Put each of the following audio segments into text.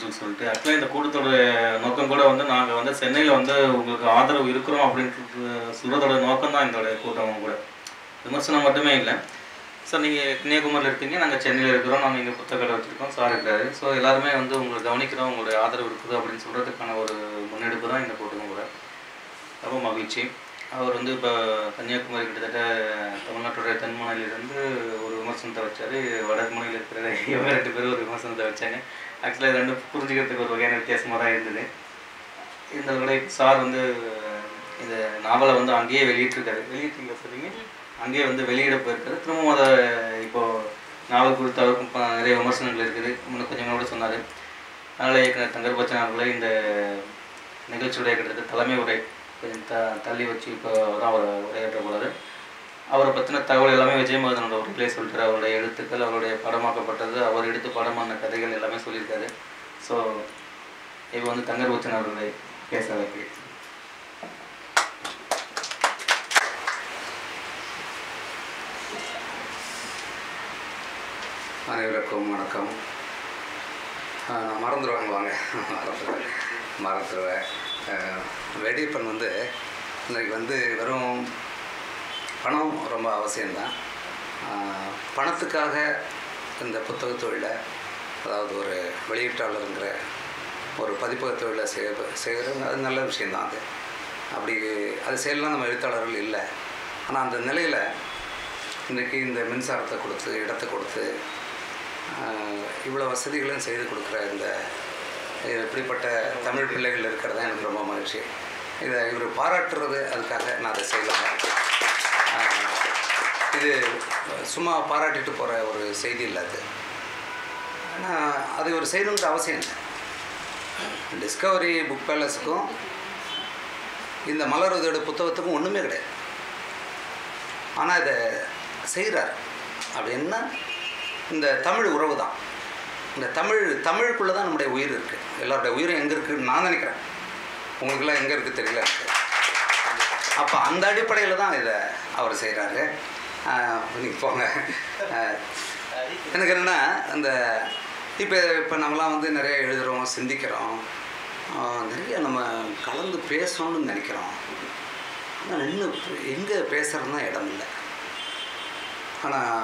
சொல்லி சொல்லிட்டு ஆக்சுவலாக இந்த கூட்டத்தோட நோக்கம் கூட வந்து நாங்கள் வந்து சென்னையில் வந்து உங்களுக்கு ஆதரவு இருக்கிறோம் அப்படின்றது சொல்கிறதோட நோக்கம் தான் எங்களோட கூட்டம் கூட விமர்சனம் மட்டுமே இல்லை சார் நீங்கள் கன்னியாகுமரியில் இருக்கீங்க நாங்கள் சென்னையில் இருக்கிறோம் நாங்கள் இங்கே புத்தக கடை வச்சுருக்கோம் சார் இருக்காரு ஸோ எல்லாருமே வந்து உங்களை கவனிக்கிறோம் உங்களுடைய ஆதரவு இருக்குது அப்படின்னு சொல்கிறதுக்கான ஒரு முன்னெடுப்பு தான் இந்த கூட்டம் கூட ரொம்ப மகிழ்ச்சி அவர் வந்து இப்போ கன்னியாகுமரி கிட்டத்தட்ட தமிழ்நாட்டுடைய தென்முனையிலிருந்து ஒரு விமர்சனத்தை வச்சார் வடமுனையில் இருக்கிற இவங்க ரெண்டு பேரும் ஒரு விமர்சனத்தை வச்சாங்க ஆக்சுவலாக இது ரெண்டும் புரிஞ்சுக்கிறதுக்கு ஒரு வகையான வித்தியாசமாக தான் இருந்தது இந்த விட சார் வந்து இந்த நாவலை வந்து அங்கேயே வெளியிட்டிருக்காரு வெளியிட்டீங்க சொன்னீங்க அங்கேயே வந்து வெளியிட போயிருக்காரு திரும்பவும் அதை இப்போது நாவல் குறித்து அவருக்கும் இப்போ நிறைய விமர்சனங்கள் இருக்குது இன்னும் கொஞ்சம் கூட சொன்னார் அதனால் இயக்குனர் தங்கர் பச்சன் அவர்களை இந்த நிகழ்ச்சியுடைய கிட்டத்தட்ட தலைமை உரை கொஞ்சம் த தள்ளி வச்சு இப்போ தான் அவர் உரையாற்ற போகிறாரு அவரை பற்றின தகவல் எல்லாமே விஜயமோகனோட உரையிலே சொல்லிட்டாரு அவருடைய எழுத்துக்கள் அவருடைய படமாக்கப்பட்டது அவர் எடுத்து படமான கதைகள் எல்லாமே சொல்லியிருக்காரு ஸோ இப்போ வந்து தங்கர் பச்சன் அவர்களை பேச வைக்கிறேன் அனைவருக்கும் வணக்கம் ஆ, நான் மறந்துடுவாங்க வாங்க மறந்துடுவேன் மறந்துடுவேன் ஆ, வெடியப்பன் வந்து இன்னைக்கு வந்து வெறும் பணம் ரொம்ப அவசியம்தான் ஆ, பணத்துக்காக இந்த புத்தக தொழிலை அதாவது ஒரு வெளியீட்டாளருங்கிற ஒரு பதிப்பக தொழிலை செய்ய செய்கிறது அது நல்ல விஷயந்தான் அது அப்படி அது செய்யலாம் நம்ம எழுத்தாளர்கள் இல்லை ஆனால் அந்த நிலையில் இன்றைக்கி இந்த மின்சாரத்தை கொடுத்து இடத்தை கொடுத்து ஆஹ், இவ்வளோ வசதிகளும் செய்து கொடுக்குற இந்த இப்படிப்பட்ட தமிழ் பிள்ளைகள் இருக்கிறதா எனக்கு ரொம்ப மகிழ்ச்சி இதை இவர் பாராட்டுறது அதுக்காக நான் அதை செய்யலாம் இது சும்மா பாராட்டிட்டு போகிற ஒரு செய்தி இல்லை அது ஆனால் அது ஒரு செய்யணுங்கிற அவசியம் இல்லை டிஸ்கவரி புக் பேலஸுக்கும் இந்த மலர் உதயோட புத்தகத்துக்கும் ஒன்றுமே கிடையாது ஆனால் இதை செய்கிறார் அப்படின்னா இந்த தமிழ் உறவு தான் இந்த தமிழ் தமிழுக்குள்ளே தான் நம்முடைய உயிர் இருக்குது எல்லாருடைய உயிரும் எங்கே இருக்குன்னு நான் நினைக்கிறேன் உங்களுக்கெல்லாம் எங்கே இருக்குது தெரியல எனக்கு அப்போ அந்த அடிப்படையில் தான் இதை அவர் செய்கிறாரு நீங்கள் போங்க ஆஹ், எனக்கு என்னென்னா அந்த இப்போ இப்போ நம்மலாம் வந்து நிறைய எழுதுகிறோம் சிந்திக்கிறோம் ஆஹ், நிறைய நம்ம கலந்து பேசணும்னு நினைக்கிறோம் ஆனால் இன்னும் எங்கே பேசுகிறதுனா இடம் இல்லை ஆனால்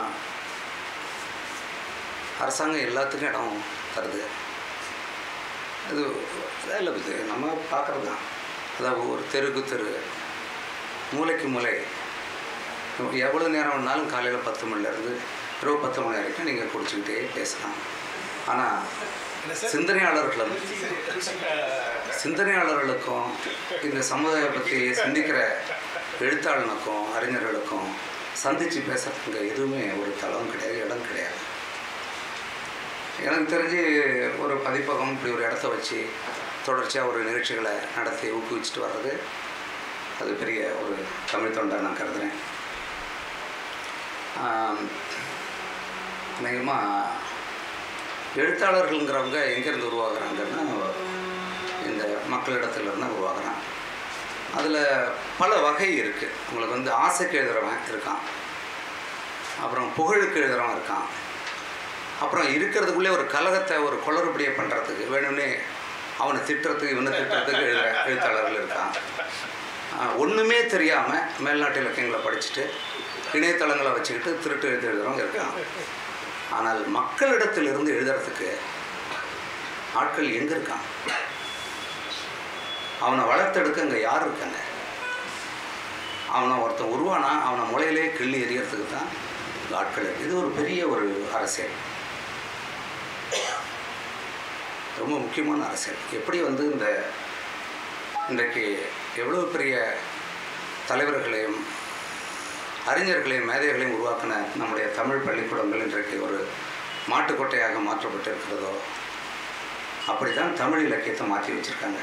அரசாங்கம் எல்லாத்துக்கும் இடம் தருது அது அதான் இல்லை இது நம்ம பார்க்குறது தான் அதாவது ஒரு தெருக்கு தெரு மூளைக்கு மூளை எவ்வளோ நேரம் வேணாலும் காலையில் பத்து மணிலேருந்து இரவு பத்து மணி வரைக்கும் நீங்கள் குடிச்சுக்கிட்டே பேசலாம் ஆனால் சிந்தனையாளர்களும் சிந்தனையாளர்களுக்கும் இந்த சமுதாயம் பற்றி சிந்திக்கிற எழுத்தாளனுக்கும் அறிஞர்களுக்கும் சந்தித்து பேசுறதுக்கு எதுவுமே ஒரு தளம் கிடையாது இடம் கிடையாது எனக்கு தெரிஞ்சு ஒரு பதிப்பகம் இப்படி ஒரு இடத்த வச்சு தொடர்ச்சியாக ஒரு நிகழ்ச்சிகளை நடத்தி ஊக்குவிச்சுட்டு வர்றது அது பெரிய ஒரு தமிழ் தொண்டை நான் கருதுகிறேன் அநேகமாக எழுத்தாளர்கள்ங்கிறவங்க எங்கேருந்து உருவாகுறாங்கன்னா இந்த மக்களிடத்துலேருந்து தான் உருவாகுறாங்க அதில் பல வகை இருக்குது உங்களுக்கு வந்து ஆசைக்கு எழுதுகிறவன் இருக்கான் அப்புறம் புகழுக்கு எழுதுகிறவன் இருக்கான் அப்புறம் இருக்கிறதுக்குள்ளே ஒரு கலகத்தை ஒரு குளறுபடியை பண்ணுறதுக்கு வேணும்னே அவனை திட்டுறதுக்கு இவனை திட்டுறதுக்கு எழுதுகிற எழுத்தாளர்கள் இருக்கான் ஆஹ் ஒண்ணுமே தெரியாமல் மேல்நாட்டு இலக்கியங்களை படிச்சுட்டு இணையதளங்களை வச்சுக்கிட்டு திருட்டு எழுதி எழுதுகிறவங்க இருக்கான் ஆனால் மக்களிடத்திலிருந்து எழுதுறதுக்கு ஆட்கள் எங்கே இருக்கான் அவனை வளர்த்தெடுக்க இங்கே யார் இருக்காங்க அவனை ஒருத்தன் உருவானா அவனை முளையிலே கிள்ளி எறியறதுக்கு தான் இந்த ஆட்கள் இருக்கு. இது ஒரு பெரிய ஒரு அரசியல் ரொம்ப முக்கியமான அரசியல் எப்படி வந்து இந்த இன்றைக்கு எவ்வளோ பெரிய தலைவர்களையும் அறிஞர்களையும் மேதைகளையும் உருவாக்கின நம்முடைய தமிழ் பள்ளிக்கூடங்கள் இன்றைக்கு ஒரு மாட்டுக்கொட்டையாக மாற்றப்பட்டு இருக்கிறதோ அப்படி தான் தமிழ் இலக்கியத்தை மாற்றி வச்சுருக்காங்க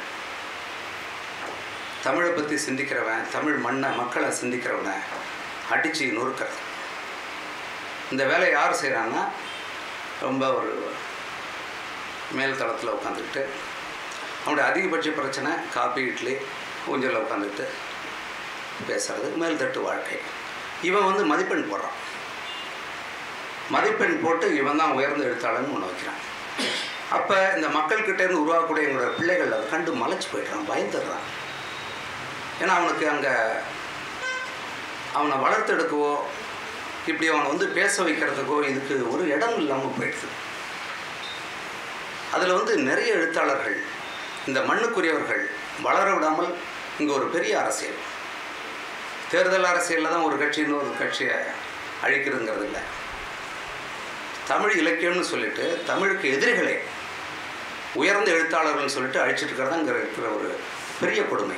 தமிழை பற்றி சிந்திக்கிறவன் தமிழ் மண்ணை மக்களை சிந்திக்கிறவனை அடித்து நொறுக்கிறது இந்த வேலையை யார் செய்கிறான்னா ரொம்ப ஒரு மேல் தளத்தில் உட்காந்துக்கிட்டு அவனுடைய அதிகபட்ச பிரச்சனை காபி இட்லி ஊஞ்சலில் உட்காந்துக்கிட்டு பேசுறது மேல்தட்டு வாழ்க்கை இவன் வந்து மதிப்பெண் போடுறான் மதிப்பெண் போட்டு இவன் தான் உயர்ந்த எழுத்தாளர்னு ஒன்று வைக்கிறான் அப்போ இந்த மக்கள்கிட்ட இருந்து உருவாக்கக்கூடிய எங்களோட பிள்ளைகள் அதை கண்டு மலைச்சு போயிடுறான் பயந்துடுறான் ஏன்னா அவனுக்கு அங்கே அவனை வளர்த்தெடுக்கவோ இப்படி அவனை வந்து பேச வைக்கிறதுக்கோ இதுக்கு ஒரு இடம் இல்லாமல் போயிடுது அதில் வந்து நிறைய எழுத்தாளர்கள் இந்த மண்ணுக்குரியவர்கள் வளர விடாமல் இங்கே ஒரு பெரிய அரசியல் தேர்தல் அரசியலில் தான் ஒரு கட்சி இன்னொரு கட்சியை அழிக்கிறதுங்கிறது இல்லை தமிழ் இலக்கியம்னு சொல்லிட்டு தமிழுக்கு எதிரிகளே உயர்ந்த எழுத்தாளர்கள்னு சொல்லிட்டு அழிச்சிட்டு இருக்கிறதா இங்கே இருக்கிற ஒரு பெரிய கொடுமை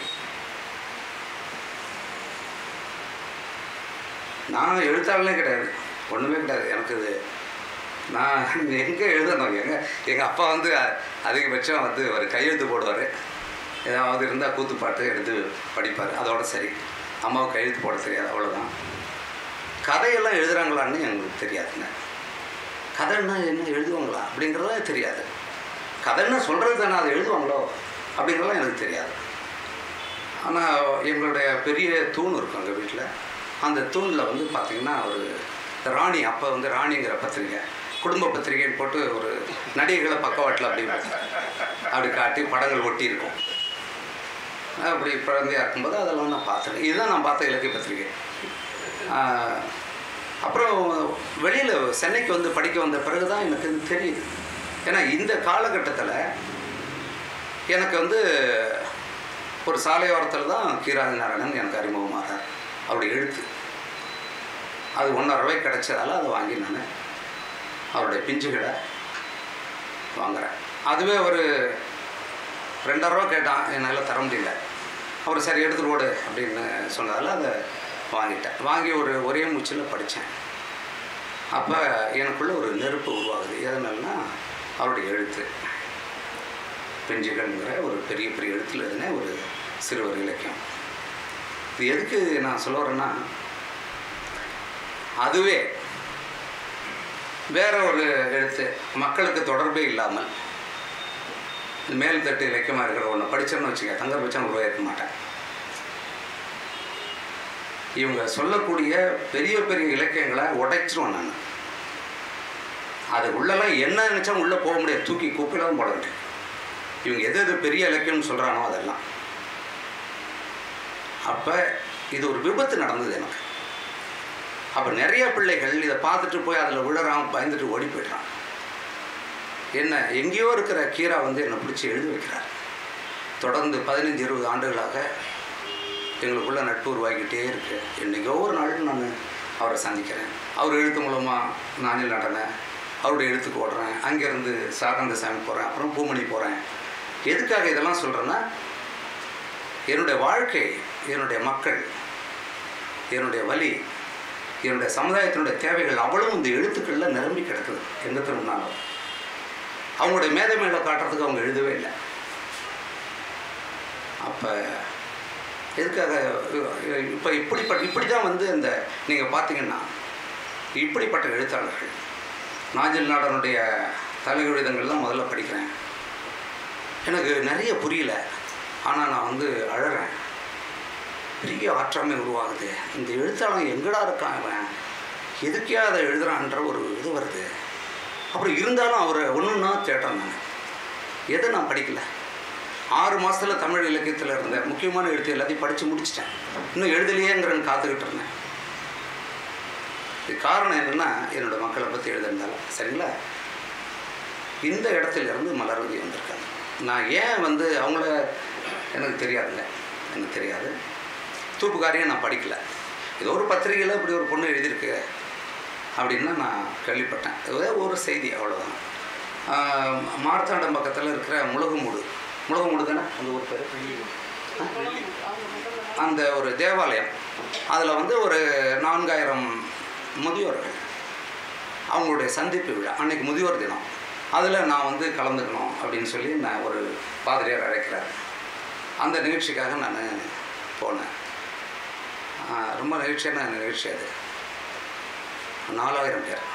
நான் எழுத்தாளனே கிடையாது ஒன்றுமே கிடையாது எனக்கு இது நான் எங்கே எழுதணும் எங்கள் எங்கள் அப்பா வந்து அ- அதிகபட்சம் வந்து ஒரு கையெழுத்து போடுவார் ஏதாவது இருந்தால் கூத்துப்பாட்டு எடுத்து படிப்பார் அதோட சரி அம்மாவுக்கு கையெழுத்து போட தெரியாது அவ்வளோதான் கதையெல்லாம் எழுதுறாங்களான்னு எங்களுக்கு தெரியாதுங்க கதைன்னா என்ன எழுதுவாங்களா அப்படிங்கிறதே தெரியாது கதைன்னா சொல்கிறது தானே அதை எழுதுவாங்களோ அப்படிங்கிறதெல்லாம் எனக்கு தெரியாது ஆனால் எங்களுடைய பெரிய தூண் இருக்கும் எங்கள் வீட்டில் அந்த தூணில் வந்து பார்த்திங்கன்னா ஒரு ராணி அப்போ வந்து ராணிங்கிற பத்திரிக்கை குடும்ப பத்திரிக்கைன்னு போட்டு ஒரு நடிகைகளை பக்கவாட்டில் அப்படி அப்படி காட்டி படங்கள் ஒட்டி இருக்கும் அப்படி குழந்தையா இருக்கும்போது அதெல்லாம் நான் பார்த்துருக்கேன் இதுதான் நான் பார்த்த இலக்கிய பத்திரிகை ஆஹ், அப்புறம் வெளியில் சென்னைக்கு வந்து படிக்க வந்த பிறகு தான் எனக்கு இது தெரியுது ஏன்னா இந்த காலகட்டத்தில் எனக்கு வந்து ஒரு சாலையோரத்தில் தான் கீராதி நாராயணன் எனக்கு அறிமுகமாகிறார் அவருடைய எழுத்து அது ஒன்றரை ரூபாய் கிடைச்சதால அதை வாங்கி நான் அவருடைய பிஞ்சுகளை வாங்குறேன் அதுவே ஒரு ரெண்டாயிரம் ரூபா கேட்டான் என்னால் தர முடியல அவர் சரி எடுத்துட்டு ஓடு அப்படின்னு சொன்னதால் அதை வாங்கிட்டேன் வாங்கி ஒரு ஒரே மூச்சில் படித்தேன் அப்போ எனக்குள்ள ஒரு நெருப்பு உருவாகுது எதனாலனா அவருடைய எழுத்து பெஞ்சுகள்ங்கிற ஒரு பெரிய பெரிய எழுத்தில் எழுதின ஒரு சிறுவர் இலக்கியம் இது எதுக்கு நான் சொல்ல வரேன்னா அதுவே வேற ஒரு எழுத்து மக்களுக்கு தொடர்பே இல்லாமல் இந்த மேல்தட்டு இலக்கியமாக இருக்கிற ஒன்று படித்தோன்னு வச்சுக்க தங்க பட்சம் உருவாயிருக்க மாட்டேன் இவங்க சொல்லக்கூடிய பெரிய பெரிய இலக்கியங்களை உடைச்சிருவேன் நான் அது உள்ளெல்லாம் என்ன நினச்சா உள்ளே போக முடியாது தூக்கி கூப்பிடவும் போட முடியும் இவங்க எது எது பெரிய இலக்கியம்னு சொல்கிறானோ அதெல்லாம் அப்போ இது ஒரு விபத்து நடந்தது எனக்கு அப்போ நிறைய பிள்ளைகள் இதை பார்த்துட்டு போய் அதில் விழறான் பயந்துட்டு ஓடி போய்ட்றான் என்ன எங்கேயோ இருக்கிற கீரா வந்து என்னை பிடிச்சி எழுதி வைக்கிறார் தொடர்ந்து பதினஞ்சு இருபது ஆண்டுகளாக எங்களுக்குள்ள நட்பு உருவாகிக்கிட்டே இருக்கு என்றைக்கோ ஒரு நாள் நான் அவரை சந்திக்கிறேன் அவர் எழுத்து மூலமாக நானில் நடனேன் அவருடைய எழுத்துக்கு ஓடுறேன் அங்கேருந்து சாகந்த சாமி போகிறேன் அப்புறம் பூமணி போகிறேன் எதுக்காக இதெல்லாம் சொல்கிறேன்னா என்னுடைய வாழ்க்கை என்னுடைய மக்கள் என்னுடைய வலி என்னுடைய சமுதாயத்தினுடைய தேவைகள் அவ்வளவும் இந்த எழுத்துக்களில் நிரம்பி கிடக்குது எங்கே திரும்பினாலும் அவங்களுடைய மேதை மேலே காட்டுறதுக்கு அவங்க எழுதவே இல்லை அப்போ எதுக்காக இப்போ இப்படிப்பட்ட இப்படி தான் வந்து இந்த நீங்கள் பார்த்தீங்கன்னா இப்படிப்பட்ட எழுத்தாளர்கள் நாஜில் நாடனுடைய தலைகவிதங்கள்லாம் முதல்ல படிக்கிறேன் எனக்கு நிறைய புரியல ஆனால் நான் வந்து அழறேன் பெரிய ஆற்றாமை உருவாகுது இந்த எழுத்தாளன் எங்கடா இருக்கான் இவன் எதுக்கே அதை எழுதுறான்ற ஒரு இது வருது அப்புறம் இருந்தாலும் அவரை ஒன்றுன்னா தேடுறேன் நான் எதை நான் படிக்கல ஆறு மாதத்தில் தமிழ் இலக்கியத்தில் இருந்த முக்கியமான எழுத்து எல்லாத்தையும் படித்து முடிச்சிட்டேன் இன்னும் எழுதலையேங்கிறன்னு காத்துக்கிட்டு இருந்தேன் இது காரணம் என்னென்னா என்னோடய மக்களை பற்றி எழுதிருந்தாலும் சரிங்களா இந்த இடத்துல இருந்து மலர்வதி வந்திருக்காங்க நான் ஏன் வந்து அவங்கள எனக்கு தெரியாதுங்க எனக்கு தெரியாது தூப்புக்காரியும் நான் படிக்கல ஏதோ ஒரு பத்திரிகையில் இப்படி ஒரு பொண்ணு எழுதியிருக்கு அப்படின்னு நான் கேள்விப்பட்டேன் ஏதோ ஒரு செய்தி அவ்வளோதான் ஆஹ் மார்த்தாண்டம் பக்கத்தில் இருக்கிற முழுகுமூடு முழுகுமூடு தானே அந்த ஊர் பேர் அந்த ஒரு தேவாலயம் அதில் வந்து ஒரு நான்காயிரம் முதியோர்கள் அவங்களுடைய சந்திப்பு விழா அன்னைக்கு முதியோர் தினம் அதில் நான் வந்து கலந்துக்கணும் அப்படின்னு சொல்லி நான் ஒரு பாதிரியார் அழைக்கிறார் அந்த நிகழ்ச்சிக்காக நான் போனேன் ஆஹ் ரொம்ப நிகழ்ச்சியான நிகழ்ச்சி அது நாலாயிரம் பேர்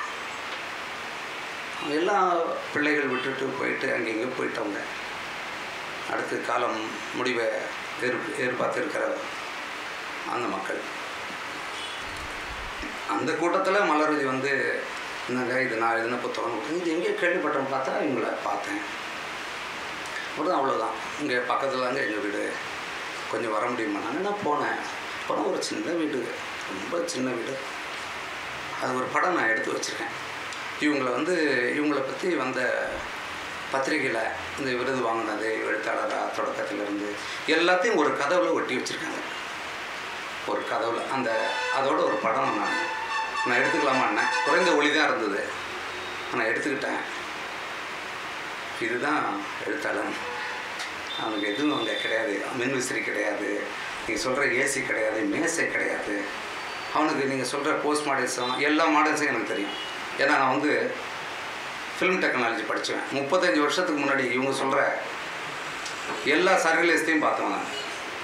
எல்லா பிள்ளைகள் விட்டுட்டு போயிட்டு அங்கே இங்கே போயிட்டவங்க அடுத்து காலம் முடிவை எதிர்ப்பு எதிர்பார்த்து இருக்கிற அந்த மக்கள் அந்த கூட்டத்தில் மலர்வதி வந்து என்னங்க இது நான் எழுதின புத்தகம் இது எங்கேயோ கேள்விப்பட்டேன்னு பார்த்தா இவங்கள பார்த்தேன் அப்புறம் அவ்வளோதான் இங்கே பக்கத்தில் தாங்க எங்கள் வீடு கொஞ்சம் வர முடியுமானாங்க நான் போனேன் போனால் ஒரு சின்ன வீடு ரொம்ப சின்ன வீடு அது ஒரு படம் நான் எடுத்து வச்சுருக்கேன் இவங்களை வந்து இவங்களை பற்றி வந்த பத்திரிகையில் இந்த விருது வாங்கினது எழுத்தாளராக தொடக்கத்திலிருந்து எல்லாத்தையும் ஒரு கதவில் ஒட்டி வச்சுருக்காங்க ஒரு கதவுல அந்த அதோட ஒரு படம் நான் நான் எடுத்துக்கலாமான்னேன் குறைந்த ஒளி தான் இருந்தது நான் எடுத்துக்கிட்டேன் இதுதான் எழுத்தாளன் அவனுக்கு எதுவும் அங்கே கிடையாது மின்விசிறி கிடையாது நீங்கள் சொல்கிற ஏசி கிடையாது மேசை கிடையாது அவனுக்கு நீங்கள் சொல்கிற போஸ்ட் மாடல்ஸும் எல்லா மாடல்ஸும் எனக்கு தெரியும் ஏன்னா நான் வந்து ஃபிலிம் டெக்னாலஜி படித்தேன் முப்பத்தஞ்சு வருஷத்துக்கு முன்னாடி இவங்க சொல்கிற எல்லா சர்வீலேஸையும் பார்த்தோம் நான்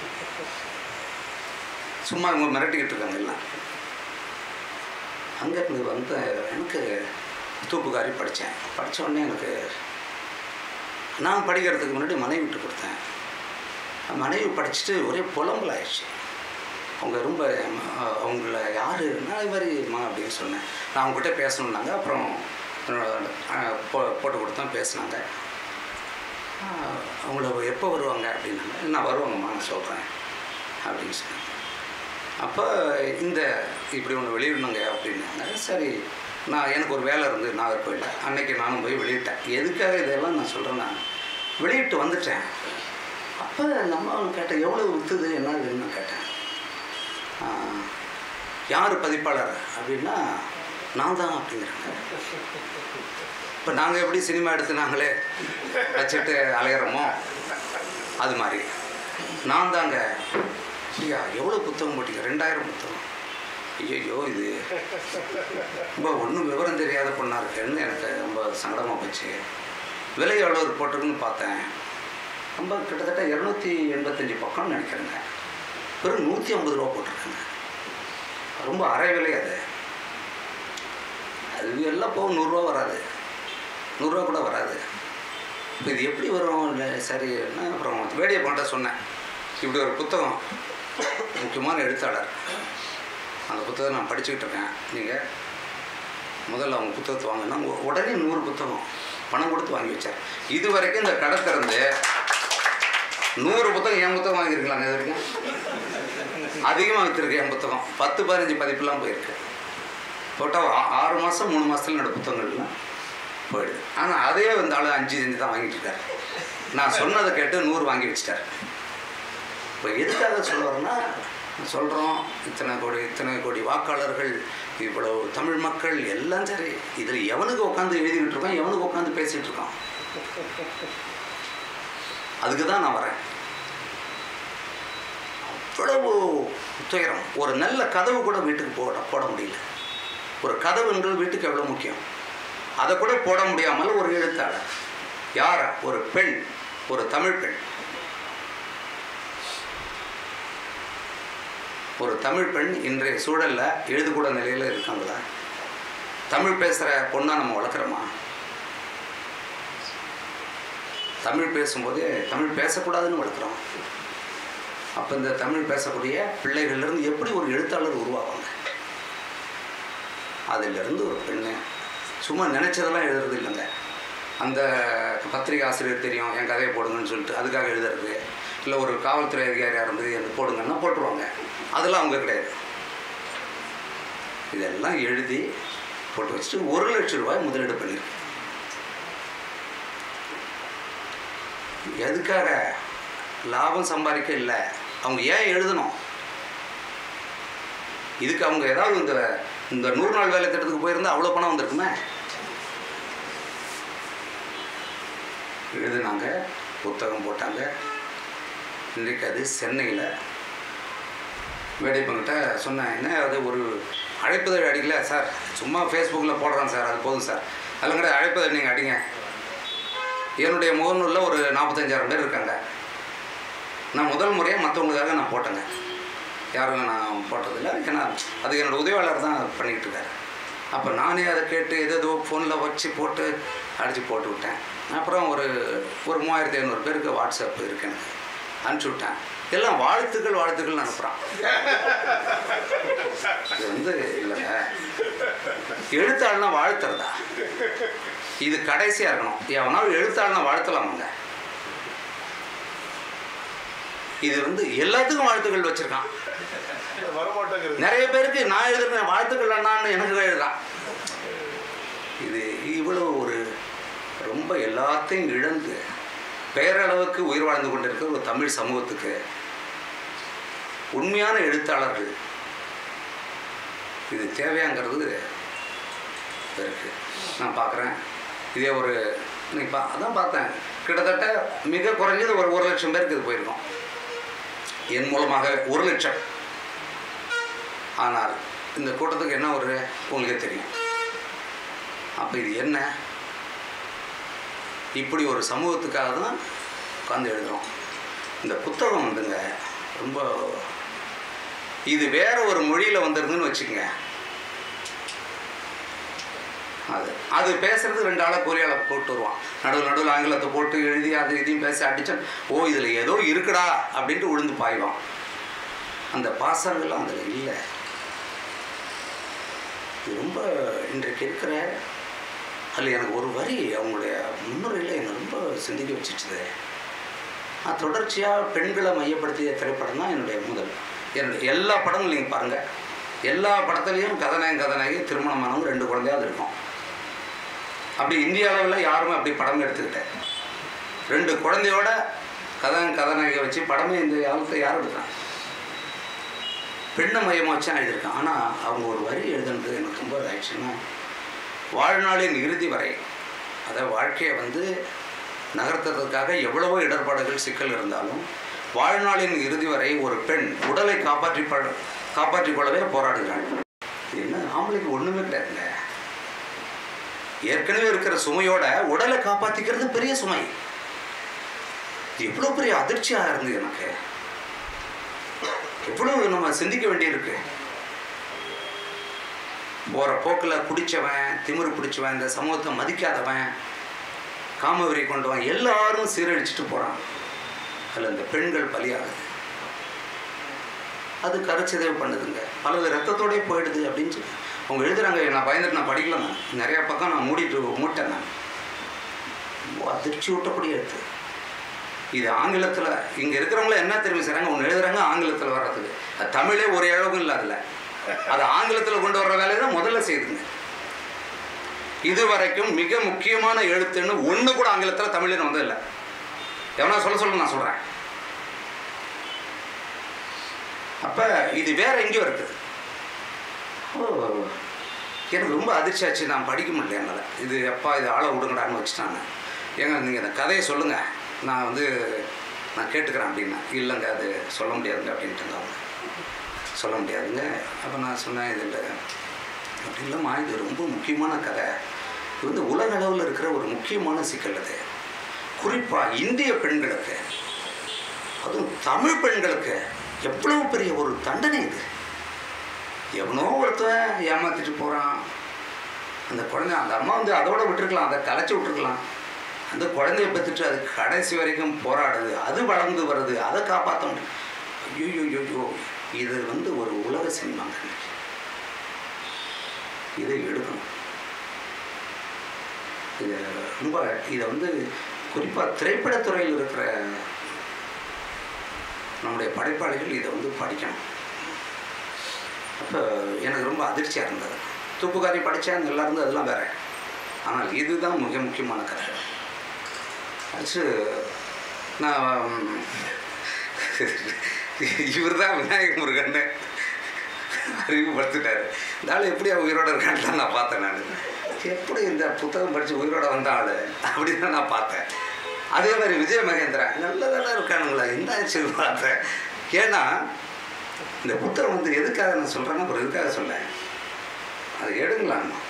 சும்மா இவங்க மிரட்டிக்கிட்டு இருக்காங்க எல்லாம் அங்கேருந்து வந்து எனக்கு தூப்புக்காரி படித்தேன் படித்த உடனே எனக்கு நான் படிக்கிறதுக்கு முன்னாடி மனைவி விட்டு கொடுத்தேன் மனைவி படிச்சுட்டு ஒரே புலம்பல் ஆயிடுச்சு அவங்க ரொம்ப அஹ், அவங்கள யார் நான் இது மாதிரிம்மா அப்படின்னு சொன்னேன் நான் அவங்ககிட்ட பேசணுன்னாங்க அப்புறம் அஹ், போ- போட்டு கொடுத்தேன் பேசினாங்க ஆஹ், அவங்கள எப்போ வருவாங்க அப்படின்னாங்க நான் வருவாங்கம்மா நான் சொல்கிறேன் அப்படின்னு சொன்னேன் அப்போ இந்த இப்படி ஒன்று வெளியிடணுங்க அப்படின்னாங்க சரி நான் எனக்கு ஒரு வேலை இருந்து நாகர்கோயிலில் அன்னைக்கு நானும் போய் வெளியிட்டேன் எதுக்காக இதெல்லாம் நான் சொல்கிறேன்னா வெளியிட்டு வந்துட்டேன் அப்போ நம்ம கேட்டேன் எவ்வளோ விற்றுது என்ன இதுன்னு கேட்டேன் ஆஹ், யார் பதிப்பாளர் அப்படின்னா நான் தான் அப்படிங்கிறாங்க இப்போ நாங்கள் எப்படி சினிமா எடுத்து நாங்களே வச்சுட்டு அலையிறோமோ அது மாதிரி நான் தாங்க ஐயா எவ்வளோ புத்தகம் போட்டீங்க ரெண்டாயிரம் புத்தகம் ஐயோ இது ரொம்ப ஒன்றும் விவரம் தெரியாத பொண்ணாக இருக்கேன்னு எனக்கு ரொம்ப சங்கடமாக போச்சு விலை எவ்வளோ போட்டிருக்குன்னு பார்த்தேன் ரொம்ப கிட்டத்தட்ட இரநூத்தி எண்பத்தஞ்சு பக்கம்னு நினைக்கிறேங்க வெறும் நூற்றி ஐம்பது ரூபா போட்டிருக்காங்க ரொம்ப அரை விலை அது அது எல்லாம் போக நூறுரூவா வராது நூறுரூவா கூட வராது இப்போ இது எப்படி வரும் இல்லை சரி என்ன அப்புறம் வேடியை பண்ண சொன்னேன் இப்படி ஒரு புத்தகம் முக்கியமான எழுத்தாளர் அந்த புத்தகம் நான் படிச்சுக்கிட்டு இருக்கேன் நீங்கள் முதல்ல அவங்க புத்தகத்தை வாங்கினா உ- உடனே நூறு புத்தகம் பணம் கொடுத்து வாங்கி வச்சார் இது வரைக்கும் இந்த கடை திறந்து நூறு புத்தகம் என் புத்தகம் வாங்கியிருக்கலாங்க இது வரைக்கும் அதிகமாக விற்றுருக்கு என் புத்தகம் பத்து பதினஞ்சு பதிப்புலாம் போயிருக்கு போட்டால் ஆறு மாதம் மூணு மாதத்துல என்னோட புத்தகங்கள்லாம் போயிடுது ஆனால் அதே வந்து ஆள் அஞ்சு செஞ்சு தான் வாங்கிட்டு இருக்காரு நான் சொன்னதை கேட்டு நூறு வாங்கி வச்சிட்டார் இப்போ எதுக்காக சொல்ல வரேன்னா சொல்கிறோம் இத்தனை கோடி இத்தனை கோடி வாக்காளர்கள் இவ்வளவு தமிழ் மக்கள் எல்லாம் சரி இதில் எவனுக்கு உட்காந்து எழுதிக்கிட்டு இருக்கோம் எவனுக்கு உட்காந்து பேசிகிட்டு இருக்கோம் அதுக்கு தான் நான் வரேன் அவ்வளவு துயரம் ஒரு நல்ல கதவு கூட வீட்டுக்கு போட போட முடியல ஒரு கதவுன்றது வீட்டுக்கு எவ்வளோ முக்கியம் அதை கூட போட முடியாமல் ஒரு எழுத்தாளர் யார் ஒரு பெண் ஒரு தமிழ் பெண் ஒரு தமிழ் பெண் இன்றைய சூழலில் எழுதக்கூட நிலையில் இருக்காங்களா தமிழ் பேசுகிற பொண்ணாக நம்ம வளர்க்குறோமா தமிழ் பேசும்போது தமிழ் பேசக்கூடாதுன்னு வளர்க்குறோம் அப்போ இந்த தமிழ் பேசக்கூடிய பிள்ளைகள்லேருந்து எப்படி ஒரு எழுத்தாளர் உருவாவாங்க அதிலிருந்து ஒரு பெண்ணு சும்மா நினச்சதெல்லாம் எழுதுறது இல்லைங்க அந்த பத்திரிகை ஆசிரியர் தெரியும் என் கதையை போடுங்கன்னு சொல்லிட்டு அதுக்காக எழுதுறது இல்லை ஒரு காவல்துறை அதிகாரியாக இருந்து எனக்கு போடுங்கன்னா போட்டுருவாங்க அதெல்லாம் அவங்க கிடையாது இதெல்லாம் எழுதி போட்டு வச்சுட்டு ஒரு லட்சம் ரூபாய் முதலீடு பண்ணியிருக்கு எதுக்காக லாபம் சம்பாதிக்க இல்லை அவங்க ஏன் எழுதணும் இதுக்கு அவங்க ஏதாவது இந்த இந்த நூறு நாள் வேலை திட்டத்துக்கு போயிருந்தா அவ்வளோ பணம் வந்திருக்குமே எழுதுனாங்க புத்தகம் போட்டாங்க இன்றைக்கு அது சென்னையில் வேடிப்பங்கிட்ட சொன்னேன் என்ன அது ஒரு அழைப்புதழ் அடிக்கல சார் சும்மா ஃபேஸ்புக்கில் போடுறேன் சார் அது போதும் சார் அதெல்லாம் கிடையாது அழைப்புதழ் நீங்கள் அடிங்க என்னுடைய முகநூலில் ஒரு நாற்பத்தஞ்சாயிரம் பேர் இருக்காங்க நான் முதல் முறையாக மற்றவங்களுக்காக நான் போட்டேங்க யாரும் நான் போட்டதில்லை ஏன்னா அது என்னோடய உதவியாளர் தான் பண்ணிக்கிட்டு இருக்காரு அப்போ நானே அதை கேட்டு எது ஏதோ ஃபோனில் வச்சு போட்டு அடித்து போட்டு விட்டேன் அப்புறம் ஒரு ஒரு மூவாயிரத்தி ஐநூறு பேருக்கு வாட்ஸ்அப் இருக்கு எனக்கு அனுப்பிச்சி விட்டேன் எல்லாம் வாழ்த்துக்கள் வாழ்த்துக்கள் அனுப்புகிறான் இது வந்து இல்லைங்க எழுத்தாள்னா வாழ்த்துறதா இது கடைசியாக இருக்கணும் எவனாலும் எழுத்தாள்னா வாழ்த்தலாமாங்க இது வந்து எல்லாத்துக்கும் வாழ்த்துக்கள் வச்சுருக்கான் வரமாட்டேங்கிறது நிறைய பேருக்கு நான் எழுதுறேன் வாழ்த்துக்கள் அண்ணான்னு எனக்கு எழுதுறான் இது இவ்வளவு ஒரு ரொம்ப எல்லாத்தையும் இழந்து பெயரளவுக்கு உயிர் வாழ்ந்து கொண்டிருக்கிற ஒரு தமிழ் சமூகத்துக்கு உண்மையான எழுத்தாளர்கள் இது தேவையாங்கிறது இருக்கு நான் பார்க்குறேன் இதே ஒரு நீ பா அதான் பார்த்தேன் கிட்டத்தட்ட மிக குறைஞ்சது ஒரு ஒரு லட்சம் பேருக்கு இது போயிருக்கோம் என் மூலமாக ஒரு லட்சம் ஆனால் இந்த கூட்டத்துக்கு என்ன ஒரு உங்களுக்கே தெரியும் அப்போ இது என்ன இப்படி ஒரு சமூகத்துக்காக தான் உட்காந்து எழுதுகிறோம் இந்த புத்தகம் வந்துங்க ரொம்ப இது வேற ஒரு மொழியில் வந்துருதுன்னு வச்சுக்கோங்க அது அது பேசுறது ரெண்டு ஆளை கூலியாளை போட்டு வருவான் நடுவில் நடுவில் ஆங்கிலத்தை போட்டு எழுதி அது இதையும் பேசி அடித்தான் ஓ இதில் ஏதோ இருக்குடா அப்படின்ட்டு விழுந்து பாய்வான் அந்த பாசங்கள்லாம் அதில் இல்லை இது ரொம்ப இன்றைக்கு இருக்கிற அதில் எனக்கு ஒரு வரி அவங்களுடைய முன்னுரையில் என்னை ரொம்ப சிந்திக்க வச்சுச்சுது நான் தொடர்ச்சியாக பெண்களை மையப்படுத்திய திரைப்படம் தான் என்னுடைய முதல் என்னுடைய எல்லா படங்களும் நீங்கள் பாருங்கள் எல்லா படத்துலேயும் கதநாயகம் கதநாயகி திருமணமானவங்க ரெண்டு குழந்தையாவது இருக்கும் அப்படி இந்திய அளவில் யாருமே அப்படி படம் எடுத்துக்கிட்டேன் ரெண்டு குழந்தையோட கதன் கதாநாயகை வச்சு படமே இந்த காலத்தை யார் எடுக்கிறான் பெண்ணை மையமாக வச்சு தான் எழுதியிருக்கான் ஆனால் அவங்க ஒரு வரி எழுதுனது எனக்கு ரொம்ப இதாகிடுச்சுன்னா வாழ்நாளின் இறுதி வரை அதாவது வாழ்க்கையை வந்து நகர்த்துறதுக்காக எவ்வளவோ இடர்பாடுகள் சிக்கல் இருந்தாலும் வாழ்நாளின் இறுதி வரை ஒரு பெண் உடலை காப்பாற்றி ப காப்பாற்றிக் கொள்ளவே போராடுகிறாள் இது என்ன ஆம்பளைக்கு ஒன்றுமே கிடையாதுங்க ஏற்கனவே இருக்கிற சுமையோட உடலை காப்பாற்றிக்கிறது பெரிய சுமை எவ்வளோ பெரிய அதிர்ச்சியாக இருந்தது எனக்கு எவ்வளோ நம்ம சிந்திக்க வேண்டியிருக்கு போகிற போக்கில் குடித்தவன் திமிரு பிடிச்சவன் இந்த சமூகத்தை மதிக்காதவன் காமவெறி கொண்டவன் எல்லாரும் சீரழிச்சிட்டு போகிறான் அதில் இந்த பெண்கள் பலியாகுது அது கருச்சிதைவு பண்ணுதுங்க பலது ரத்தத்தோடயே போயிடுது அப்படின்னு சொல்லி அவங்க எழுதுறாங்க நான் பயந்துட்டு நான் படிக்கல நான் நிறையா பக்கம் நான் மூடிட்டு மூட்டேன் நான் ரொம்ப அதிர்ச்சி ஊட்டக்கூடிய எழுத்து இது ஆங்கிலத்தில் இங்கே இருக்கிறவங்கள என்ன தெரியும் செய்கிறாங்க ஒன்று எழுதுறாங்க ஆங்கிலத்தில் வர்றதுக்கு அது தமிழே ஒரு இழவும் இல்லை அதில் அது ஆங்கிலத்தில் கொண்டு வர்ற வேலையை தான் முதல்ல செய்துங்க இது வரைக்கும் மிக முக்கியமான எழுத்துன்னு ஒன்று கூட ஆங்கிலத்தில் தமிழில் வந்ததில்லை எவனா சொல்ல சொல்ல நான் சொல்கிறேன் அப்போ இது வேற எங்கேயோ இருக்குது ஓ எனக்கு ரொம்ப அதிர்ச்சி ஆச்சு நான் படிக்க முடியல என்னால் இது அப்பா இது ஆளை விடுங்கடான்னு வச்சுட்டாங்க ஏங்க நீங்கள் இந்த கதையை சொல்லுங்கள் நான் வந்து நான் கேட்டுக்கிறேன் அப்படின்னா இல்லைங்க அது சொல்ல முடியாதுங்க அப்படின்ட்டு அவங்க சொல்ல முடியாதுங்க அப்போ நான் சொன்னேன் இது இல்லை அப்படி இல்லைம்மா இது ரொம்ப முக்கியமான கதை இது வந்து உலக அளவில் இருக்கிற ஒரு முக்கியமான சிக்கல் அது குறிப்பாக இந்திய பெண்களுக்கு அதுவும் தமிழ் பெண்களுக்கு எவ்வளவு பெரிய ஒரு தண்டனை இது எவனோ ஒருத்தன் ஏமாத்திட்டு போகிறான் அந்த குழந்தை அந்த அம்மா வந்து அதோட விட்டுருக்கலாம் அதை கலைச்சி விட்டுருக்கலாம் அந்த குழந்தைய பெற்றுட்டு அது கடைசி வரைக்கும் போராடுது அது வளர்ந்து வருது அதை காப்பாற்ற முடியும் ஐயோ ஐயோ இது வந்து ஒரு உலக சினிமாங்க இன்னைக்கு. இதை எடுக்கணும் இது ரொம்ப இதை வந்து குறிப்பாக திரைப்படத்துறையில் இருக்கிற நம்முடைய படைப்பாளிகள் இதை வந்து படிக்கணும் அப்போ எனக்கு ரொம்ப அதிர்ச்சியாக இருந்தது தூப்புக்காரி படித்தேன் நல்லா இருந்து அதெல்லாம் வேற ஆனால் இதுதான் மிக முக்கியமான கதை அடுத்து நான் இவர் தான் விநாயக முருகன் அறிமுகப்படுத்திட்டாரு இந்த ஆள் எப்படி அவன் உயிரோட இருக்கான்னு தான் நான் பார்த்தேன் நான் எப்படி இந்த புத்தகம் படித்து உயிரோட வந்த ஆள் அப்படின்னு தான் நான் பார்த்தேன் அதே மாதிரி விஜய மகேந்திரன் நல்லதான இருக்கானுங்களா என்ன ஆச்சு பார்த்தேன் ஏன்னா இந்த புத்தகம் வந்து எதுக்காக நான் சொல்கிறேன்னா ஒரு எதுக்காக சொல்லேன் அது எடுங்களான்னு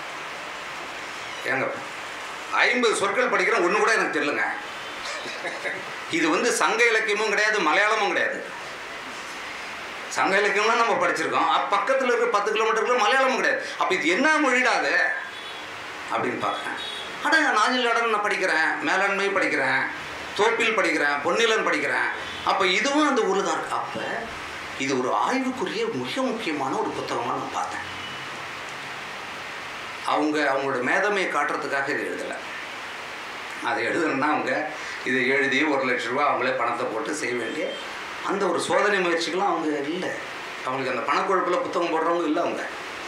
ஏங்க ஐம்பது சொற்கள் படிக்கிறேன் ஒன்று கூட எனக்கு தெரியலங்க இது வந்து சங்க இலக்கியமும் கிடையாது மலையாளமும் கிடையாது சங்க இலக்கியம்லாம் நம்ம படிச்சிருக்கோம் அப்ப பக்கத்தில் இருக்கிற பத்து கிலோமீட்டருக்குள்ள மலையாளமும் கிடையாது அப்போ இது என்ன மொழிடாது அப்படின்னு பார்க்குறேன் ஆனால் நாஞ்சில் நான் படிக்கிறேன் மேலாண்மை படிக்கிறேன் தோப்பில் படிக்கிறேன் பொன்னிலன் படிக்கிறேன் அப்போ இதுவும் அந்த ஊரில் தான் இருக்கு அப்போ இது ஒரு ஆய்வுக்குரிய மிக முக்கியமான ஒரு புத்தகமாக நான் பார்த்தேன் அவங்க அவங்களோட மேதமையை காட்டுறதுக்காக இதை எழுதலை அதை எழுதணும்னா அவங்க இதை எழுதி ஒரு லட்ச ரூபா அவங்களே பணத்தை போட்டு செய்ய வேண்டிய அந்த ஒரு சோதனை முயற்சிகளும் அவங்க இல்லை அவங்களுக்கு அந்த பணக்கொழுப்பில் புத்தகம் போடுறவங்க இல்லை அவங்க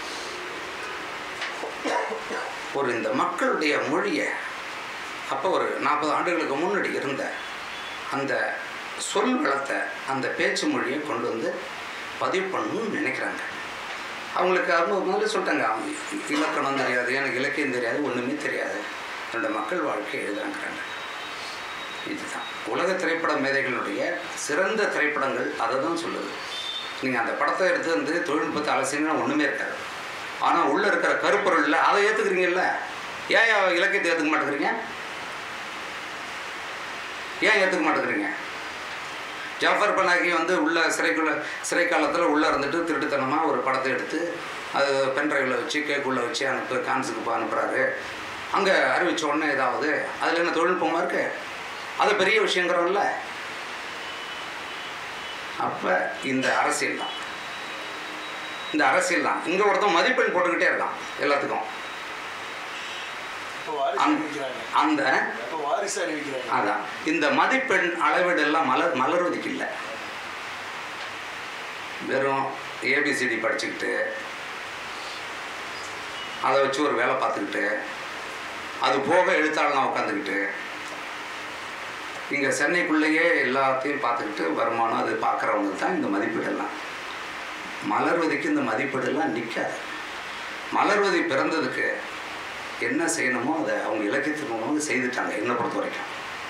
ஒரு இந்த மக்களுடைய மொழியை அப்போ ஒரு நாற்பது ஆண்டுகளுக்கு முன்னாடி இருந்த அந்த சொல் வளத்தை அந்த பேச்சு மொழியை கொண்டு வந்து பதிவு பண்ணணும்னு நினைக்கிறாங்க அவங்களுக்கு அவங்க முதல்ல சொல்லிட்டாங்க அவங்க இலக்கணம் தெரியாது எனக்கு இலக்கியம் தெரியாது ஒன்றுமே தெரியாது என்னோட மக்கள் வாழ்க்கை எழுதுறாங்கிறாங்க இதுதான் உலக திரைப்பட மேதைகளுடைய சிறந்த திரைப்படங்கள் அதை தான் சொல்லுது நீங்கள் அந்த படத்தை எடுத்து வந்து தொழில்நுட்பத்தை அலசினா ஒன்றுமே இருக்காது ஆனால் உள்ளே இருக்கிற கருப்பொருளில் அதை ஏற்றுக்கிறீங்கல்ல ஏன் இலக்கியத்தை ஏற்றுக்க மாட்டேங்கிறீங்க ஏன் ஏற்றுக்க மாட்டேங்கிறீங்க ஜாஃபர் பனாகி வந்து உள்ள சிறைக்குள்ள சிறை காலத்தில் உள்ளே இருந்துட்டு திருட்டுத்தனமாக ஒரு படத்தை எடுத்து அது பென்ட்ரைவில் வச்சு கேக்குள்ளே வச்சு அனுப்பு கான்ஸுக்கு அனுப்புகிறாரு அங்கே அறிவிச்ச உடனே ஏதாவது அதில் என்ன தொழில்நுட்பமாக இருக்கு அது பெரிய விஷயங்கிறோம்ல அப்போ இந்த அரசியல் தான் இந்த அரசியல் தான் இங்கே ஒருத்தன் மதிப்பெண் போட்டுக்கிட்டே இருக்கான் எல்லாத்துக்கும் இப்போ வாரிசு அந்த- அறிவிக்கிறாங்க அந்த இப்போ வாரிசு அறிவிக்கிறாங்க அதான் இந்த மதிப்பெண் அளவீடெல்லாம் மலர் மலர்வதுக்கு இல்லை வெறும் ஏபிசிடி படிச்சுக்கிட்டு அதை வச்சு ஒரு வேலை பார்த்துக்கிட்டு அது போக எழுத்தாளனா உட்காந்துக்கிட்டு இங்கே சென்னைக்குள்ளேயே எல்லாத்தையும் பார்த்துக்கிட்டு வருமானம் அது பார்க்குறவங்க தான் இந்த மதிப்பீடெல்லாம் மலர்வதிக்கு இந்த மதிப்பீடெல்லாம் நிற்காது மலர்வதி பிறந்ததுக்கு என்ன செய்யணுமோ அதை அவங்க இலக்கியத்தின் மூலமாக செய்துட்டாங்க என்னை பொறுத்த வரைக்கும்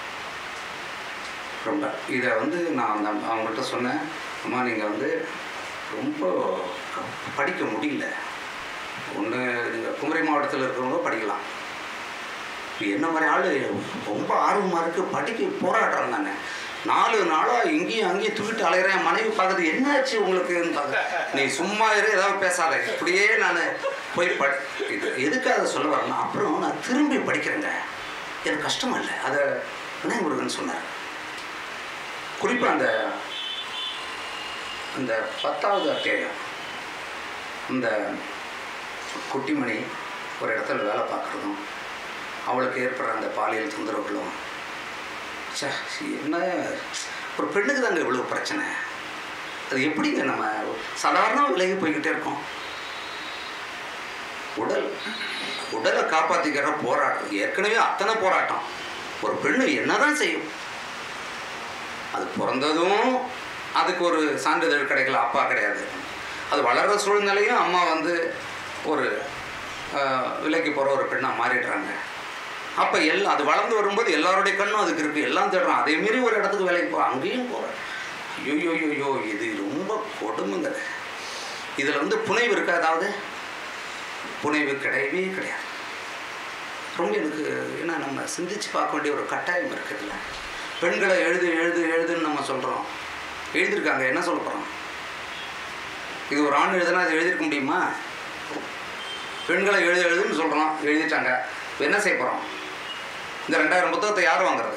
ரொம்ப இதை வந்து நான் அந்த அவங்கள்ட்ட சொன்னேன் அம்மா நீங்கள் வந்து ரொம்ப படிக்க முடியல ஒன்று நீங்கள் குமரி மாவட்டத்தில் இருக்கிறவங்க படிக்கலாம் இப்போ என்ன மாதிரி ஆள் ரொம்ப ஆர்வமாக இருக்குது படிக்க போராடுறாங்க நாங்கள் நாலு நாளாக இங்கேயும் அங்கேயும் தூக்கிட்டு அலையிறேன் என் மனைவி பார்க்குறது என்னாச்சு உங்களுக்குன்னு பார்க்க நீ சும்மா இரு ஏதாவது பேசாத இப்படியே நான் போய் படி இது எதுக்காக சொல்ல வரேன்னா அப்புறம் நான் திரும்பி படிக்கிறேங்க எனக்கு கஷ்டமா இல்லை அதை விநாயகமுருகன் சொன்னார் குறிப்பாக அந்த அந்த பத்தாவது அத்தியாயம் இந்த குட்டிமணி ஒரு இடத்துல வேலை பார்க்குறதும் அவளுக்கு ஏற்படுற அந்த பாலியல் தொந்தரவுகளும் ச்சே என்ன ஒரு பெண்ணுக்கு தாங்க இவ்வளோ பிரச்சனை அது எப்படிங்க நம்ம சாதாரண விலகி போய்கிட்டே இருக்கோம் உடல் உடலை காப்பாற்றிக்கிற போராட்டம் ஏற்கனவே அத்தனை போராட்டம் ஒரு பெண்ணு என்னதான் செய்யும் அது பிறந்ததும் அதுக்கு ஒரு சான்றிதழ் கிடைக்கல அப்பா கிடையாது அது வளர்கிற சூழ்நிலையும் அம்மா வந்து ஒரு ஆஹ், விலைக்கு போகிற ஒரு பெண்ணாக மாறிடுறாங்க அப்போ எல்லாம் அது வளர்ந்து வரும்போது எல்லாருடைய கண்ணும் அதுக்கு இருக்குது எல்லாம் தேடுறான் அதே மீறி ஒரு இடத்துக்கு வேலைக்கு போகிறான் அங்கேயும் போகிறேன் ஐயோ ஐயோ இது ரொம்ப கொடுமைங்க இதில் வந்து புனைவு இருக்கா ஏதாவது புனைவு கிடையவே கிடையாது ரொம்ப எனக்கு ஏன்னா நம்ம சிந்திச்சு பார்க்க வேண்டிய ஒரு கட்டாயம் இருக்குதுல்ல பெண்களை எழுது எழுது எழுதுன்னு நம்ம சொல்கிறோம் எழுதியிருக்காங்க என்ன சொல்ல போகிறோம் இது ஒரு ஆண் எழுதுனா அது எழுதியிருக்க முடியுமா பெண்களை எழுது எழுதுன்னு சொல்கிறோம் எழுதிட்டாங்க இப்ப என்ன செய்ய போகிறோம் இந்த ரெண்டாயிரம் புத்தகத்தை யார் வாங்குறது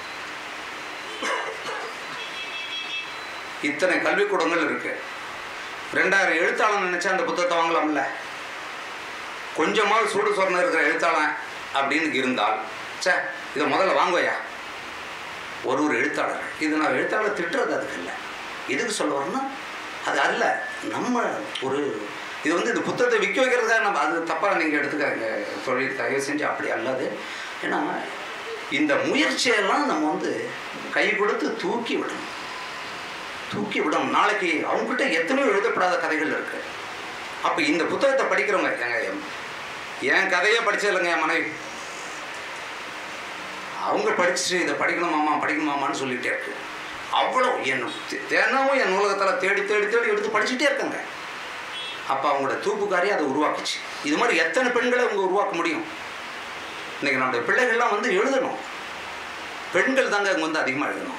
இத்தனை கல்விக்கூடங்கள் இருக்கு ரெண்டாயிரம் எழுத்தாளன் நினைச்சா அந்த புத்தகத்தை வாங்கலாம்ல கொஞ்சமாவது சூடு சொரணை இருக்கிற எழுத்தாளன் அப்படின்னு இருந்தால் ச்சே இதை முதல்ல வாங்குவையா ஒரு ஒரு எழுத்தாளர் இது நான் எழுத்தாளர் திட்டுறது அதுக்கு இல்லை எதுக்கு சொல்ல வரேன்னா அது அல்ல நம்ம ஒரு இது வந்து இந்த புத்தகத்தை விற்க வைக்கிறதுக்காக நம்ம அது தப்பாக நீங்கள் எடுத்துக்காங்க தொழில் தயவு செஞ்சு அப்படி அல்லது ஏன்னா இந்த முயற்சியெல்லாம் நம்ம வந்து கை கொடுத்து தூக்கி விடணும் தூக்கி விடணும் நாளைக்கு அவங்ககிட்ட எத்தனையோ எழுதப்படாத கதைகள் இருக்கு அப்போ இந்த புத்தகத்தை படிக்கிறவங்க ஏங்க என்- என் கதையே படிச்சதில்லைங்க என் மனைவி அவங்க படிச்சுட்டு இதை படிக்கணுமாமா படிக்கணுமாமான்னு சொல்லிகிட்டே இருக்கு அவ்வளோ என் தி- தினமும் என் நூலகத்தில் தேடி தேடி தேடி எடுத்து படிச்சுட்டே இருக்காங்க அப்போ அவங்களோட தூப்புக்காரி அதை உருவாக்குச்சு இது மாதிரி எத்தனை பெண்களை அவங்க உருவாக்க முடியும் இன்னைக்கு நம்முடைய பிள்ளைகள்லாம் வந்து எழுதணும் பெண்கள் தாங்க அங்கே வந்து அதிகமாக எழுதணும்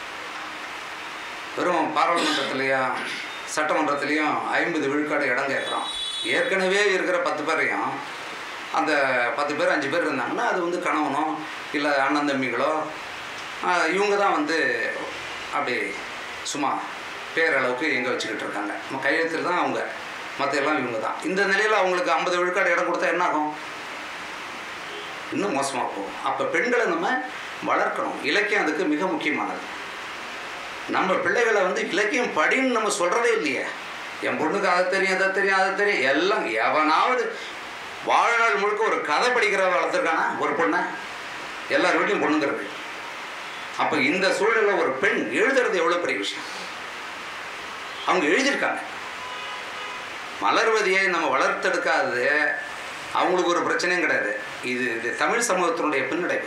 வெறும் பாராளுமன்றத்துலேயும் சட்டமன்றத்துலேயும் ஐம்பது விழுக்காடு இடம் கேட்குறோம் ஏற்கனவே இருக்கிற பத்து பேரையும் அந்த பத்து பேர் அஞ்சு பேர் இருந்தாங்கன்னா அது வந்து கணவனோ இல்லை அண்ணன் தம்பிகளோ ஆஹ், இவங்க தான் வந்து அப்படி சும்மா பேரளவுக்கு எங்கே வச்சுக்கிட்டு இருக்காங்க நம்ம கையெழுத்தில் தான் அவங்க மற்ற எல்லாம் இவங்க தான் இந்த நிலையில் அவங்களுக்கு ஐம்பது விழுக்காடு இடம் கொடுத்தா என்ன ஆகும் இன்னும் மோசமாக போகும் அப்போ பெண்களை நம்ம வளர்க்கணும் இலக்கியம் அதுக்கு மிக முக்கியமானது நம்ம பிள்ளைகளை வந்து இலக்கியம் படின்னு நம்ம சொல்கிறதே இல்லையே என் பொண்ணுக்கு அதை தெரியும் அதை தெரியும் அதை தெரியும் எல்லாம் எவனாவது வாழ்நாள் முழுக்க ஒரு கதை படிக்கிற வளர்த்துருக்கானா ஒரு பொண்ணை எல்லார் வீட்லையும் பொண்ணுங்க இருக்கு அப்போ இந்த சூழலில் ஒரு பெண் எழுதுறது எவ்வளோ பெரிய விஷயம் அவங்க எழுதியிருக்காங்க மலர்வதியை நம்ம வளர்த்தெடுக்காதது அவங்களுக்கு ஒரு பிரச்சனையும் கிடையாது இது இது தமிழ் சமூகத்தினுடைய பின்னடைவு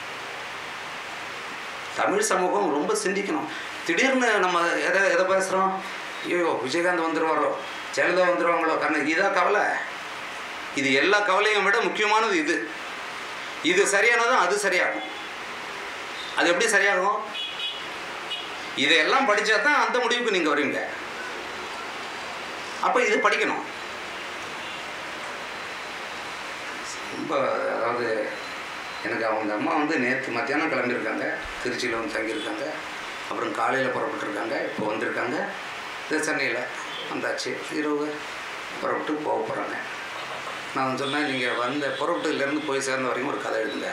தமிழ் சமூகம் ரொம்ப சிந்திக்கணும் திடீர்னு நம்ம எதை எதை பேசுகிறோம் ஐயோ விஜயகாந்த் வந்துடுவாரோ ஜெயலலிதா வந்துடுவாங்களோ காரணம் இதான் கவலை இது எல்லா கவலையும் விட முக்கியமானது இது இது சரியானதும் அது சரியாகும் அது எப்படி சரியாகும் இதையெல்லாம் படித்தா தான் அந்த முடிவுக்கு நீங்கள் வருவீங்க அப்போ இது படிக்கணும் ரொம்ப அதாவது எனக்கு அவங்க அம்மா வந்து நேற்று மத்தியானம் கிளம்பியிருக்காங்க திருச்சியில் வந்து தங்கியிருக்காங்க அப்புறம் காலையில் புறப்பட்டுருக்காங்க இப்போ வந்திருக்காங்க இது சென்னையில் வந்தாச்சு இரவு புறப்பட்டு போக போகிறாங்க நான் சொன்னேன் நீங்கள் வந்த புறப்பட்டுலேருந்து போய் சேர்ந்த வரைக்கும் ஒரு கதை எழுதுங்க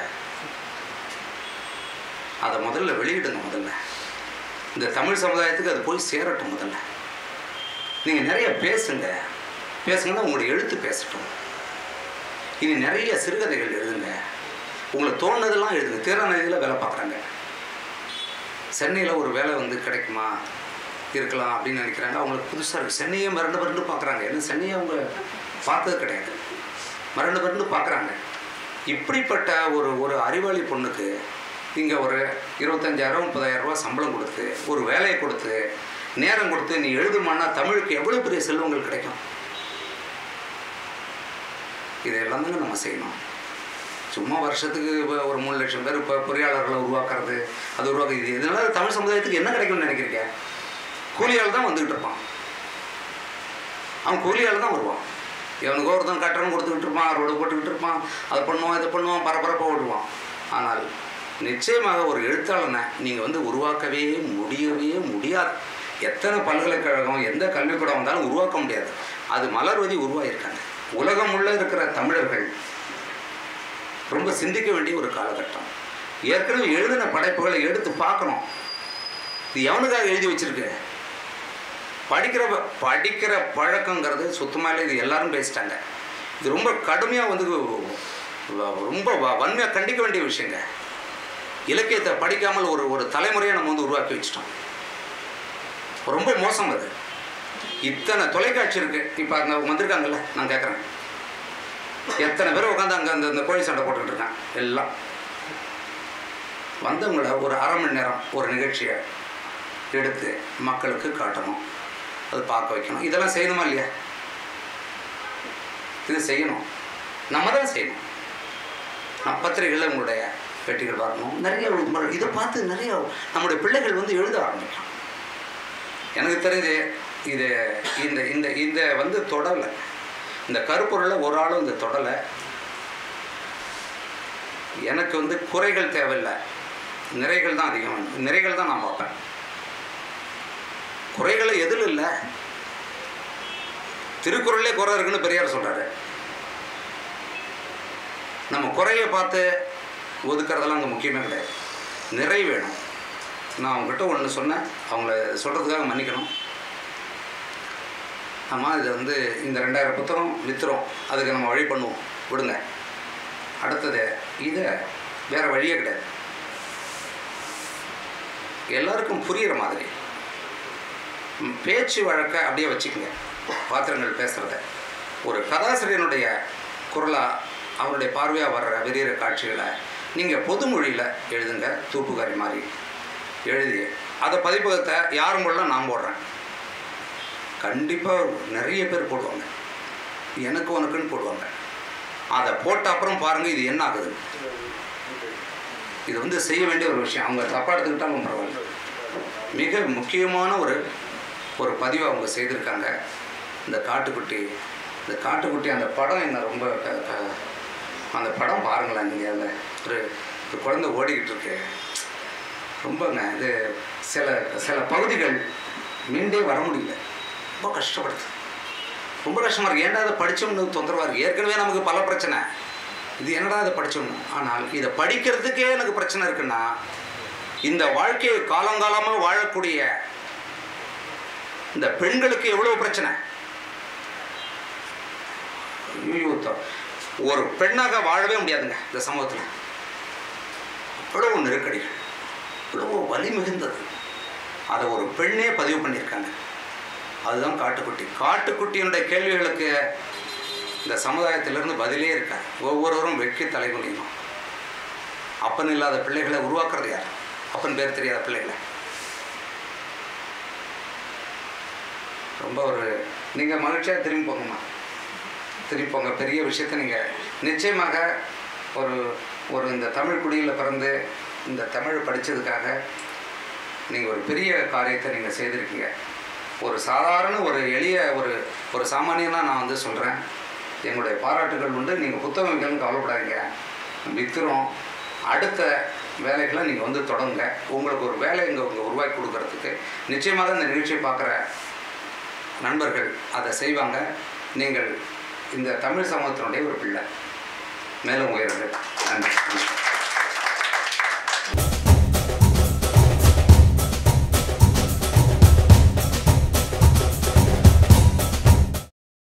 அதை முதல்ல வெளியிடுங்க முதல்ல இந்த தமிழ் சமுதாயத்துக்கு அது போய் சேரட்டும் முதல்ல நீங்கள் நிறைய பேசுங்க பேசுங்கன்னா உங்களுடைய எழுத்து பேசட்டும் இனி நிறைய சிறுகதைகள் எழுதுங்க உங்களுக்கு தோணுனதெல்லாம் எழுதுங்க திறநதியில் வேலை பார்க்குறாங்க சென்னையில் ஒரு வேலை வந்து கிடைக்குமா இருக்கலாம் அப்படின்னு நினைக்கிறாங்க அவங்களுக்கு புதுசாக இருக்குது சென்னையை மறந்து மறந்து பார்க்குறாங்க ஏன்னா சென்னையை அவங்க பார்த்தது கிடையாது மறந்து மறந்து பார்க்குறாங்க இப்படிப்பட்ட ஒரு ஒரு அறிவாளி பொண்ணுக்கு இங்கே ஒரு இருபத்தஞ்சாயிரம் முப்பதாயிரம் ரூபா சம்பளம் கொடுத்து ஒரு வேலையை கொடுத்து நேரம் கொடுத்து நீ எழுதுமானா தமிழுக்கு எவ்வளோ பெரிய செல்வங்கள் கிடைக்கும் இதெல்லாம் தாங்க நம்ம செய்யணும் சும்மா வருஷத்துக்கு இப்போ ஒரு மூணு லட்சம் பேர் இப்போ பொறியாளர்களை உருவாக்குறது அது உருவாக்குறது இது இதனால தமிழ் சமுதாயத்துக்கு என்ன கிடைக்கும்னு நினைக்கிறீங்க கூலியால் தான் வந்துக்கிட்டு இருப்பான் அவன் கூலியால் தான் வருவான் இவனுக்கு ஒருத்தன் கட்டணம் கொடுத்துக்கிட்டு இருப்பான் ரோடு போட்டுக்கிட்டு இருப்பான் அதை பண்ணுவான் இதை பண்ணுவான் பரபரப்பாக ஓடுவான் ஆனால் நிச்சயமாக ஒரு எழுத்தாளனை நீங்கள் வந்து உருவாக்கவே முடியவே முடியாது எத்தனை பல்கலைக்கழகம் எந்த கல்விக்கூடம் வந்தாலும் உருவாக்க முடியாது அது மலர்வதி உருவாகியிருக்காங்க உலகம் உள்ள இருக்கிற தமிழர்கள் ரொம்ப சிந்திக்க வேண்டிய ஒரு காலகட்டம் ஏற்கனவே எழுதின படைப்புகளை எடுத்து பார்க்கணும் இது எவனுக்காக எழுதி வச்சிருக்கு படிக்கிற ப- படிக்கிற பழக்கங்கிறது சுத்தமாக இது எல்லாரும் பேசிட்டாங்க இது ரொம்ப கடுமையாக வந்து வ- ரொம்ப வ- வன்மையாக கண்டிக்க வேண்டிய விஷயங்க இலக்கியத்தை படிக்காமல் ஒரு ஒரு தலைமுறையை நம்ம வந்து உருவாக்கி வச்சிட்டோம் ரொம்ப மோசம் அது இத்தனை தொலைக்காட்சி இருக்கு இப்போ அங்கே வந்திருக்காங்கல்ல நான் கேட்குறேன் எத்தனை பேர் உட்காந்து அங்கே அந்த இந்த கோழி சண்டை போட்டுக்கிட்டு இருக்காங்க எல்லாம் வந்தவங்கள ஒரு அரை மணி நேரம் ஒரு நிகழ்ச்சியை எடுத்து மக்களுக்கு காட்டணும் அது பார்க்க வைக்கணும் இதெல்லாம் செய்யணுமா இல்லையா இது செய்யணும் நம்ம தான் செய்யணும் நான் பத்திரிகைகளில் உங்களுடைய பெட்டிகள் பார்க்கணும் நிறைய உங்க- இதை பார்த்து நிறைய நம்முடைய பிள்ளைகள் வந்து எழுத ஆரம்பிக்கலாம் எனக்கு தெரிஞ்சு இது இந்த இந்த இந்த வந்து தொடலை இந்த கருப்பொருளை ஒரு ஆளும் இந்த தொடலை எனக்கு வந்து குறைகள் தேவையில்லை நிறைகள் தான் அதிகம் வேணும். நிறைகள் தான் நான் பார்ப்பேன் குறைகளை எதில் இல்லை திருக்குறளே குறை இருக்குன்னு பெரியார் சொல்றாரு நம்ம குறையை பார்த்து ஒதுக்குறதெல்லாம் அங்கே முக்கியமே கிடையாது நிறை வேணும் நான் அவங்ககிட்ட ஒன்று சொன்னேன் அவங்கள சொல்கிறதுக்காக மன்னிக்கணும் ஆமாம் இது வந்து இந்த ரெண்டாயிரம் புத்தகம் விற்றுறோம் அதுக்கு நம்ம வழி பண்ணுவோம் விடுங்க அடுத்தது இதை வேறு வழியே கிடையாது எல்லாருக்கும் புரிகிற மாதிரி ம், பேச்சு வழக்க அப்படியே வச்சுக்கோங்க பாத்திரங்கள் பேசுகிறத ஒரு கதாசிரியனுடைய குரலாக அவருடைய பார்வையாக வர்ற வெறியிற காட்சிகளை நீங்கள் பொதுமொழியில் எழுதுங்க தூப்புக்காரி மாதிரி எழுதி அதை பதிப்பகத்தை யாரும் போடலாம் நான் போடுறேன் கண்டிப்பாக நிறைய பேர் போடுவாங்க எனக்கு உனக்குன்னு போடுவாங்க அதை போட்ட அப்புறம் பாருங்கள் இது என்ன ஆகுது இது வந்து செய்ய வேண்டிய ஒரு விஷயம் அவங்க தப்பாக எடுத்துக்கிட்டாலும் பரவாயில்ல மிக முக்கியமான ஒரு ஒரு பதிவை அவங்க செய்திருக்காங்க இந்த காட்டுக்குட்டி இந்த காட்டுக்குட்டி அந்த படம் என்ன ரொம்ப க- க- அந்த படம் பாருங்களேன் நீங்கள் அதில் ஒரு ஒரு குழந்தை ஓடிக்கிட்டு இருக்கு ரொம்பங்க இது சில சில பகுதிகள் மீண்டே வர முடியல ரொம்ப கஷ்டப்படுது ரொம்ப கஷ்டமாக இருக்குது ஏன்டா அதை படித்தோம்னு தொந்தரவாக இருக்குது ஏற்கனவே நமக்கு பல பிரச்சனை இது என்னடா இதை படித்தோம்னு ஆனால் இதை படிக்கிறதுக்கே எனக்கு பிரச்சனை இருக்குன்னா இந்த வாழ்க்கையை காலங்காலமாக வாழக்கூடிய இந்த பெண்களுக்கு எவ்வளோ பிரச்சனை ஐயோ, த- ஒரு பெண்ணாக வாழவே முடியாதுங்க இந்த சமூகத்தில் அவ்வளவு நெருக்கடிகள் இவ்வளவு வலி மிகுந்தது அதை ஒரு பெண்ணே பதிவு பண்ணியிருக்காங்க அதுதான் காட்டுக்குட்டி காட்டுக்குட்டியினுடைய கேள்விகளுக்கு இந்த சமுதாயத்திலிருந்து பதிலே இருக்காது ஒவ்வொருவரும் வெட்கி தலைகுனியணும் அப்பன் இல்லாத பிள்ளைகளை உருவாக்குறது யார் அப்பன் பேர் தெரியாத பிள்ளைகளை ரொம்ப ஒரு நீங்கள் மகிழ்ச்சியாக திரும்பி போங்கம்மா திரும்பி போங்க பெரிய விஷயத்தை நீங்கள் நிச்சயமாக ஒரு ஒரு இந்த தமிழ் குடியில் பிறந்து இந்த தமிழ் படித்ததுக்காக நீங்கள் ஒரு பெரிய காரியத்தை நீங்கள் செய்திருக்கீங்க ஒரு சாதாரண ஒரு எளிய ஒரு ஒரு சாமானியனாக நான் வந்து சொல்கிறேன் எங்களுடைய பாராட்டுகள் உண்டு நீங்கள் புத்தகம் வைக்கணும்னு கவலைப்படாதீங்க விற்கிறோம் அடுத்த வேலைகளை நீங்கள் வந்து தொடங்குங்க உங்களுக்கு ஒரு வேலை இங்கே உங்கள் உருவாக்கி கொடுக்கறதுக்கு நிச்சயமாக இந்த நிகழ்ச்சியை பார்க்குற நண்பர்கள் அதை செய்வாங்க நீங்கள் இந்த தமிழ் சமூகத்தினுடைய ஒரு பிள்ளை மேலும் உயருங்கள்